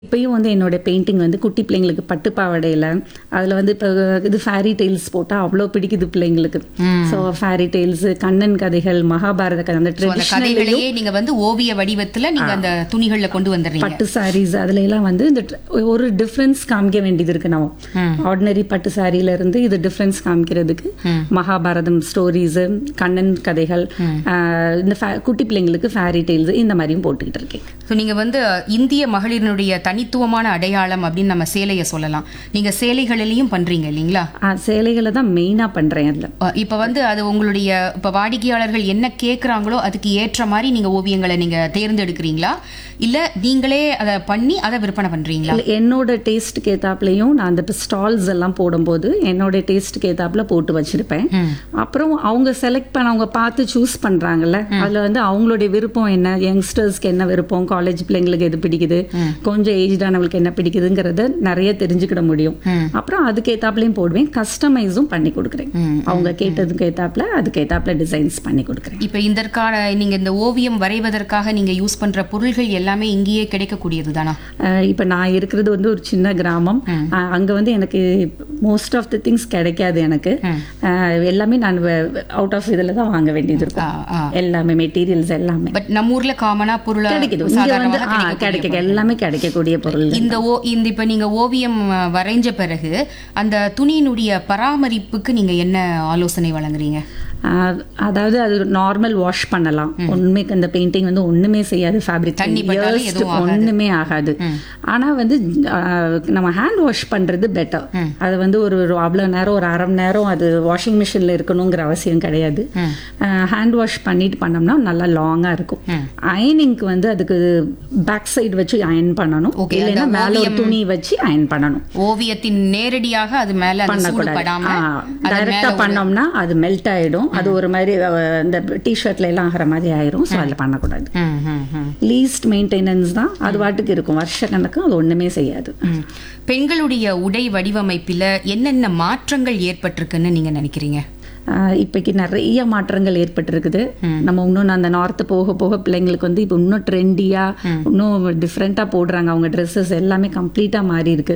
இப்பயும் வந்து என்னோட பெயிண்டிங் வந்து குட்டி பிள்ளைங்களுக்கு பட்டு பாவாடையில் அதில் வந்து இப்போ இது ஃபேரி டெய்ல்ஸ் போட்டால் அவ்வளோ பிடிக்குது பிள்ளைங்களுக்கு ஸோ ஃபேரி டெய்ல்ஸ் கண்ணன் கதைகள் மகாபாரத கதை அந்த So, அந்த ட்ரெடிஷ்னல் கதைகளையே நீங்க வந்து ஓவிய வடிவத்துல நீங்க அந்த துணிகள்ல கொண்டு வந்துடுறீங்க பட்டு சாரீஸ் அதுல எல்லாம் வந்து இந்த tr- ஒரு டிஃப்ரென்ஸ் காமிக்க வேண்டியது இருக்கு நம்ம ஆர்டினரி பட்டு சாரியில இருந்து இது டிஃப்ரென்ஸ் காமிக்கிறதுக்கு மகாபாரதம் ஸ்டோரிஸ் கண்ணன் கதைகள் ஆஹ் இந்த fa- குட்டி பிள்ளைங்களுக்கு ஃபேரி டெய்ல்ஸ் இந்த மாதிரியும் போட்டுக்கிட்டு இருக்கேன் ஸோ நீங்க வந்து இந்திய மகளிரினுடைய தனித்துவமான அடையாளம் அப்படின்னு நம்ம சேலையை சொல்லலாம் நீங்க சேலைகளிலையும் பண்றீங்க இல்லைங்களா ஆஹ் சேலைகளை தான் மெயினா பண்றேன் அதுல அஹ் இப்ப வந்து அது உங்களுடைய இப்ப வாடிக்கையாளர்கள் என்ன கேக்குறாங்களோ அதுக்கு ஏற்ற மாதிரி நீங்க ஓவியங்களை நீங்க தேர்ந்தெடுக்கிறீங்களா இல்ல நீங்களே அதை பண்ணி அதை விற்பனை பண்றீங்களா இல்ல, என்னோட டேஸ்ட்டுக்கு ஏத்தாப்புலையும் நான் அந்த ஸ்டால்ஸ் எல்லாம் போடும்போது என்னோட டேஸ்ட்டுக்கு ஏத்தாப்புல போட்டு வச்சிருப்பேன் அப்புறம் அவங்க செலக்ட் பண்ண அவங்க பார்த்து சூஸ் பண்றாங்கல்ல அதுல வந்து அவங்களுடைய விருப்பம் என்ன யங்ஸ்டர்ஸ்க்கு என்ன விருப்பம் காலேஜ் பிள்ளைங்களுக்கு எது பிடிக்குது கொஞ்சம் ஏஜ்டானவங்களுக்கு என்ன பிடிக்குதுங்கிறத நிறைய தெரிஞ்சுக்கிட முடியும் அப்புறம் அதுக்கு ஏத்தாப்புலையும் போடுவேன் கஸ்டமைஸும் பண்ணி கொடுக்குறேன் அவங்க கேட்டதுக்கு ஏத்தாப்புல அதுக்கு ஏத்தாப்புல டிசைன்ஸ் பண்ணி கொடுக்குறேன் இப்ப இதற்கான நீங்க இந்த ஓவியம் வரைவதற்காக நீங்க யூஸ் பண்ற பொருள்கள் எல்லாமே இங்கேயே கிடைக்கக்கூடியது தானா அஹ் இப்ப நான் இருக்கிறது வந்து ஒரு சின்ன கிராமம் அஹ் அங்க வந்து எனக்கு மோஸ்ட் ஆஃப் தி திங்ஸ் கிடைக்காது எனக்கு அஹ் எல்லாமே நான் அவுட் ஆஃப் இதுல தான் வாங்க வேண்டியது இருக்கும் எல்லாமே மெட்டீரியல்ஸ் எல்லாமே பட் நம்ம ஊர்ல காமனா பொருளா கிடைக்குது இங்க வந்து சாதாரணமாக ஆ, கிடைக்க எல்லாமே கிடைக்கக்கூடிய பொருள் இந்த ஓ இந்த இப்ப நீங்க ஓவியம் அஹ், வரைஞ்ச பிறகு அந்த துணியினுடைய பராமரிப்புக்கு நீங்க என்ன ஆலோசனை வழங்குறீங்க அஹ் அதாவது அது நார்மல் வாஷ் பண்ணலாம் ஒண்ணுமே அந்த பெயிண்டிங் வந்து ஒண்ணுமே செய்யாது ஃபேப்ரிக் தண்ணி பட்டாலும் எதுவும் ஆகாது. ஒண்ணுமே ஆகாது ஆனா வந்து அஹ், நம்ம ஹேண்ட் வாஷ் பண்றது பெட்டர் அது வந்து ஒரு ஒரு அவ்வளவு நேரம் ஒரு அரை மணி நேரம் அது வாஷிங் மிஷின்ல இருக்கணுங்கிற அவசியம் கிடையாது ஹேண்ட் வாஷ் பண்ணிட்டு பண்ணோம்னா நல்லா லாங்கா இருக்கும் அயனிங்க்கு வந்து அதுக்கு பேக் சைடு வச்சு அயன் பண்ணணும் Okay, இல்லைன்னா அந்த மேல ஒரு துணி வச்சு அயன் பண்ணணும் ஓவியத்தின் நேரடியாக அது மேல அந்த சூடு படாம அதன் டைரக்டா மேல பண்ணோம்னா அது மெல்ட் ஆயிடும் அது ஒரு மாதிரி அஹ், இந்த டிஷர்ட்ல எல்லாம் ஆகிற மாதிரி ஆயிரும் ஸோ அதில் பண்ணக்கூடாது ம், ம், ம். லீஸ்ட் மெயின்டெனன்ஸ் தான் அது வாட்டுக்கு இருக்கும் வருஷ கணக்கு அது ஒண்ணுமே செய்யாது ம். பெண்களுடைய உடை வடிவமைப்பில என்னென்ன மாற்றங்கள் ஏற்பட்டிருக்குன்னு நீங்க நினைக்கிறீங்க ஆஹ் இப்பைக்கு நிறைய மாற்றங்கள் ஏற்பட்டிருக்குது நம்ம இன்னும் அந்த நார்த் போக போக பிள்ளைங்களுக்கு வந்து இப்போ இன்னும் ட்ரெண்டியா இன்னும் டிஃப்ரெண்டா போடுறாங்க அவங்க ட்ரெஸ்ஸஸ் எல்லாமே கம்ப்ளீட்டா மாறி இருக்கு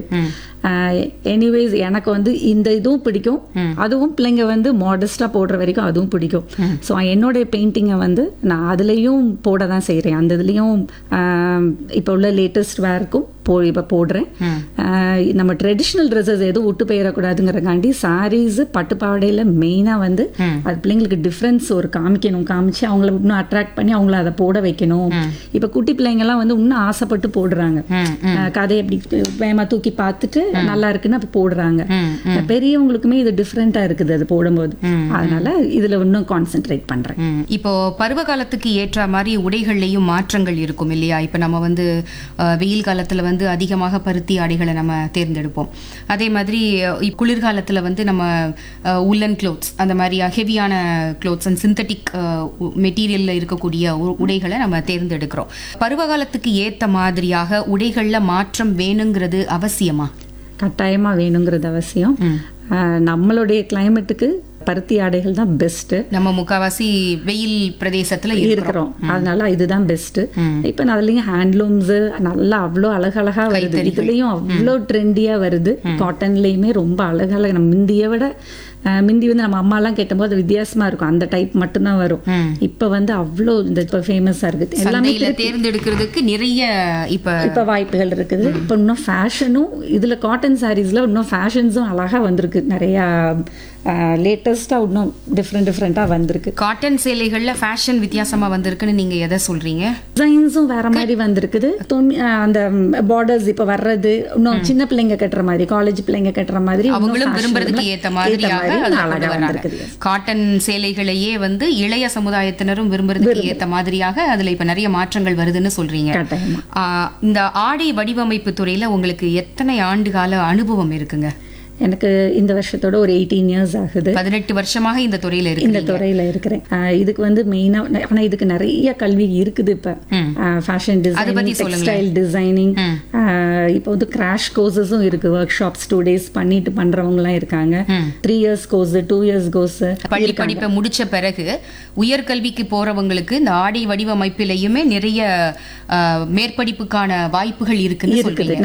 எனிவேஸ் எனக்கு வந்து இந்த இதுவும் பிடிக்கும் அதுவும் பிள்ளைங்க வந்து மாடஸ்டா போடுற வரைக்கும் அதுவும் பிடிக்கும் ஸோ என்னுடைய பெயிண்டிங்கை வந்து நான் அதுலேயும் போட தான் செய்கிறேன் அந்த இதுலேயும் இப்போ உள்ள லேட்டஸ்ட் வேர்க்கும் போ இப்போ போடுறேன் ஆஹ் நம்ம ட்ரெடிஷ்னல் ட்ரெஸ்ஸஸ் எதுவும் விட்டு போயிடக்கூடாதுங்கிறக்காண்டி சாரீஸ் பட்டு பாவாடையில் மெயினாக வந்து அது பிள்ளைங்களுக்கு டிஃப்ரென்ஸ் ஒரு காமிக்கணும் காமிச்சு அவங்கள இன்னும் அட்ராக்ட் பண்ணி அவங்கள அதை போட வைக்கணும் இப்போ குட்டி பிள்ளைங்கெல்லாம் வந்து இன்னும் ஆசைப்பட்டு போடுறாங்க ஆஹ் கதை எப்படி வேகமாக தூக்கி பார்த்துட்டு நல்லா இருக்குன்னு அப்போ போடுறாங்க பெரியவங்களுக்குமே இது டிஃப்ரெண்ட்டாக இருக்குது அது போடும்போது அதனால இதில் இன்னும் கான்சென்ட்ரேட் பண்ணுறேன் ம். இப்போ பருவ காலத்துக்கு ஏற்ற மாதிரி உடைகள்லையும் மாற்றங்கள் இருக்கும் இல்லையா இப்போ நம்ம வந்து அஹ், வெயில் காலத்துல வந்து அதிகமாக பருத்தி ஆடைகளை நம்ம தேர்ந்தெடுப்போம் அதே மாதிரி அஹ், இப் குளிர்காலத்துல வந்து நம்ம உல்லன் க்ளோத்ஸ் அந்த மாதிரி ஹெவியான க்ளோத்ஸ் அண்ட் சிந்தட்டிக் மெட்டீரியல்ல இருக்கக்கூடிய உ- உடைகளை நம்ம தேர்ந்தெடுக்கிறோம் பருவ காலத்துக்கு ஏத்த மாதிரியாக உடைகள்ல மாற்றம் வேணுங்கிறது அவசியமா கட்டாயமா வேணுங்கிறது அவசியம் ஆஹ் நம்மளுடைய கிளைமேட்டுக்கு பருத்தி ஆடைகள் தான் பெஸ்ட்டு நம்ம முக்காவாசி வெயில் பிரதேசத்துல இருக்கிறோம் இருக்கிறோம் அதனால இதுதான் பெஸ்ட் இப்ப நான் அதுலயும் ஹேண்ட்லூம்ஸ் நல்லா அவ்வளோ அழகழகா வருது இதுலயும் அவ்வளோ ட்ரெண்டியா வருது காட்டன்லயுமே ரொம்ப அழகழகா நம்ம முந்திய விட அஹ், முந்தி வந்து நம்ம அம்மா எல்லாம் கேட்டபோது அது வித்தியாசமா இருக்கும் அந்த டைப் மட்டும்தான் வரும் இப்ப வந்து அவ்வளோ இந்த இப்ப ஃபேமஸா இருக்குது எல்லாமே சந்தையில தேர்ந்தெடுக்கிறதுக்கு நிறைய இப்ப இப்ப வாய்ப்புகள் இருக்குது இப்ப இன்னும் ஃபேஷனும் இதுல காட்டன் சாரீஸ்ல இன்னும் ஃபேஷன்ஸும் அழகா வந்திருக்கு நிறைய லேட்டஸ்டா இன்னும் டிஃப்ரெண்ட் டிஃப்ரெண்டா வந்திருக்கு காட்டன் சேலைகள்ல ஃபேஷன் வித்தியாசமா வந்திருக்குன்னு நீங்க எதை சொல்றீங்க டிசைன்ஸும் வேற மாதிரி வந்திருக்குது துணி அஹ் அந்த பார்டர்ஸ் இப்ப வர்றது இன்னும் சின்ன பிள்ளைங்க கட்டுற மாதிரி காலேஜ் பிள்ளைங்க கட்டுற மாதிரி இன்னும் அவங்களும் fashionable- விரும்புறதுக்கு ஏத்த மாதிரியாக மாதிரி அதுல அழகா கொண்டு வர்றாங்க. வந்திருக்குது காட்டன் சேலைகளையே வந்து இளைய சமுதாயத்தினரும் விரும்புறதுக்கு ஏத்த மாதிரியாக அதுல இப்ப நிறைய மாற்றங்கள் வருதுன்னு சொல்றீங்க கட்டாயமா ஆஹ் இந்த ஆடை வடிவமைப்பு துறையில உங்களுக்கு எத்தனை ஆண்டு கால அனுபவம் இருக்குங்க எனக்கு இந்த வருஷத்தோட ஒரு எயிட்டீன் இயர்ஸ் ஆகுது பதினெட்டு வருஷமாக இந்த துறையில இந்த இருக்கு துறையில இருக்கிறேன் அஹ் இதுக்கு வந்து மெயினா ஆனா இதுக்கு நிறைய கல்வி இருக்குது இப்ப ஃபேஷன் அதை பத்தி டிசைனிங் டெக்ஸ்டைல் டிசைனிங் இப்போ வந்து கிராஷ் கோர்சஸும் இருக்கு ஒர்க் ஷாப்ஸ் டூ டேஸ் பண்ணிட்டு பண்றவங்கலாம் இருக்காங்க three years course two years course பள்ளி படிப்பை முடிச்ச பிறகு உயர்கல்விக்கு போறவங்களுக்கு இந்த ஆடை வடிவமைப்பிலையுமே நிறைய அஹ், மேற்படிப்புக்கான வாய்ப்புகள் இருக்குன்னு இருக்குது சொல்றீங்க